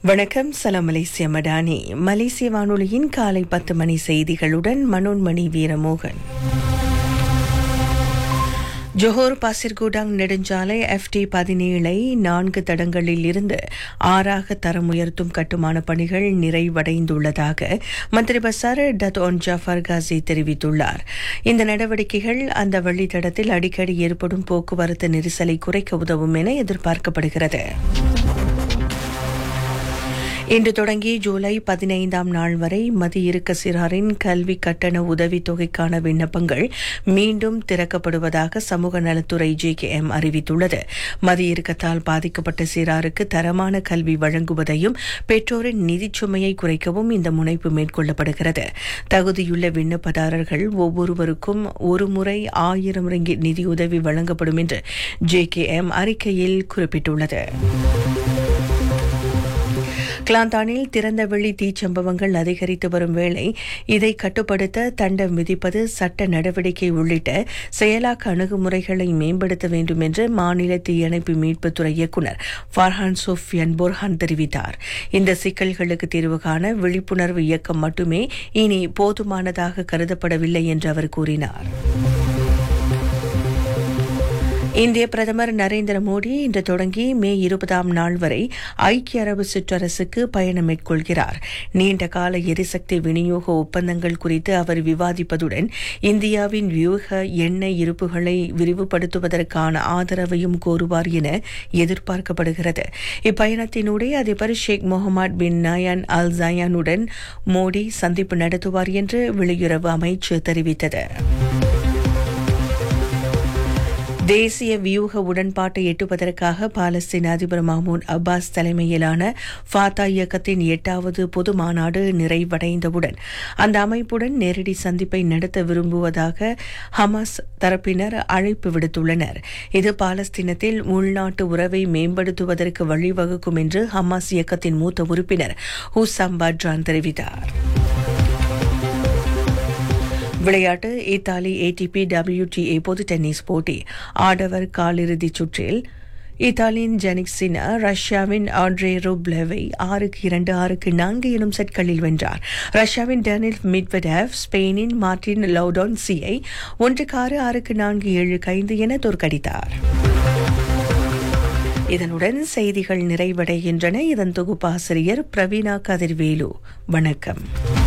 வணக்கம் சலாம் மலேசிய மடானி மலேசிய வானொலியின் காலை பத்து மணி செய்திகளுடன் மனோன்மணி வீரமோகன் ஜொஹோர் பாசிர்கூடாங் நெடுஞ்சாலை எஃப்டி பதினேழை நான்கு தடங்களில் இருந்து ஆறாக தரம் உயர்த்தும் கட்டுமான பணிகள் நிறைவடைந்துள்ளதாக மந்திரி பசார் டத் ஒன் ஜாஃபர் காசி தெரிவித்துள்ளார் இந்த நடவடிக்கைகள் அந்த வழித்தடத்தில் அடிக்கடி ஏற்படும் போக்குவரத்து நெரிசலை குறைக்க உதவும் என எதிர்பார்க்கப்படுகிறது இன்று தொடங்கி ஜூலை பதினைந்தாம் நாள் வரை மதியிருக்க சிறாரின் கல்வி கட்டண உதவித் தொகைக்கான விண்ணப்பங்கள் மீண்டும் திறக்கப்படுவதாக சமூக நலத்துறை ஜேகேஎம் அறிவித்துள்ளது மதியிறுக்கத்தால் பாதிக்கப்பட்ட சிறாருக்கு தரமான கல்வி வழங்குவதையும் பெற்றோரின் நிதிச் சுமையை குறைக்கவும் இந்த முனைப்பு மேற்கொள்ளப்படுகிறது தகுதியுள்ள விண்ணப்பதாரர்கள் ஒவ்வொருவருக்கும் ஒரு முறை ஆயிரம் ரிங்கிட் நிதியுதவி வழங்கப்படும் என்று ஜேகேஎம் அறிக்கையில் குறிப்பிட்டுள்ளது கிளாந்தானில் திறந்த வெளி தீச்சம்பவங்கள் அதிகரித்து வரும் வேளை இதை கட்டுப்படுத்த தண்டம் விதிப்பது சட்ட நடவடிக்கை உள்ளிட்ட செயலாக்க அணுகுமுறைகளை மேம்படுத்த வேண்டும் என்று மாநில தீயணைப்பு மீட்புத்துறை இயக்குநர் ஃபர்ஹான் சோஃபியன் போர்ஹான் தெரிவித்தார் இந்த சிக்கல்களுக்கு தீர்வு காண விழிப்புணர்வு இயக்கம் மட்டுமே இனி போதுமானதாக கருதப்படவில்லை என்று அவர் கூறினார் இந்திய பிரதமர் நரேந்திர மோடி இன்று தொடங்கி மே இருபதாம் நாள் வரை ஐக்கிய அரபு சிற்றரசுக்கு பயணம் மேற்கொள்கிறார் நீண்ட கால எரிசக்தி விநியோக ஒப்பந்தங்கள் குறித்து அவர் விவாதிப்பதுடன் இந்தியாவின் வியூக எண்ணெய் இருப்புகளை விரிவுபடுத்துவதற்கான ஆதரவையும் கோருவார் என எதிர்பார்க்கப்படுகிறது இப்பயணத்தினூடே அதிபர் ஷேக் முகமது பின் நயான் அல் ஜயானுடன் மோடி சந்திப்பு நடத்துவார் என்று வெளியுறவு அமைச்சு தெரிவித்தது தேசிய வியூக உடன்பாட்டை எட்டுவதற்காக பாலஸ்தீன அதிபர் மஹமூத் அப்பாஸ் தலைமையிலான ஃபாத்தா இயக்கத்தின் எட்டாவது பொது மாநாடு நிறைவடைந்தவுடன் அந்த அமைப்புடன் நேரடி சந்திப்பை நடத்த விரும்புவதாக ஹமாஸ் தரப்பினர் அழைப்பு விடுத்துள்ளனர் இது பாலஸ்தீனத்தில் உள்நாட்டு உறவை மேம்படுத்துவதற்கு வழிவகுக்கும் என்று ஹமாஸ் இயக்கத்தின் மூத்த உறுப்பினர் ஹூசாம் பட்ரான் தெரிவித்தார் விளையாட்டு இத்தாலி ஏடிபி டபிள்யூடிஏ பொது டென்னிஸ் போட்டி ஆடவர் காலிறுதிச் சுற்றில் இத்தாலியின் ஜெனிக் சினா ரஷ்யாவின் ஆண்ட்ரே ரூப்லெவை ஆறுக்கு இரண்டு ஆறுக்கு நான்கு எனும் செட்களில் வென்றார் ரஷ்யாவின் டெனில் மிட்வெடேவ் ஸ்பெயினின் மார்டின் லவுடான் சியை ஒன்றுக்கு ஆறு ஆறுக்கு நான்கு ஏழுக்கு ஐந்து என தோற்கடித்தார் இதனுடன் செய்திகள் நிறைவடைகின்றன இதன் தொகுப்பாசிரியர் பிரவீனா கதிர்வேலு வணக்கம்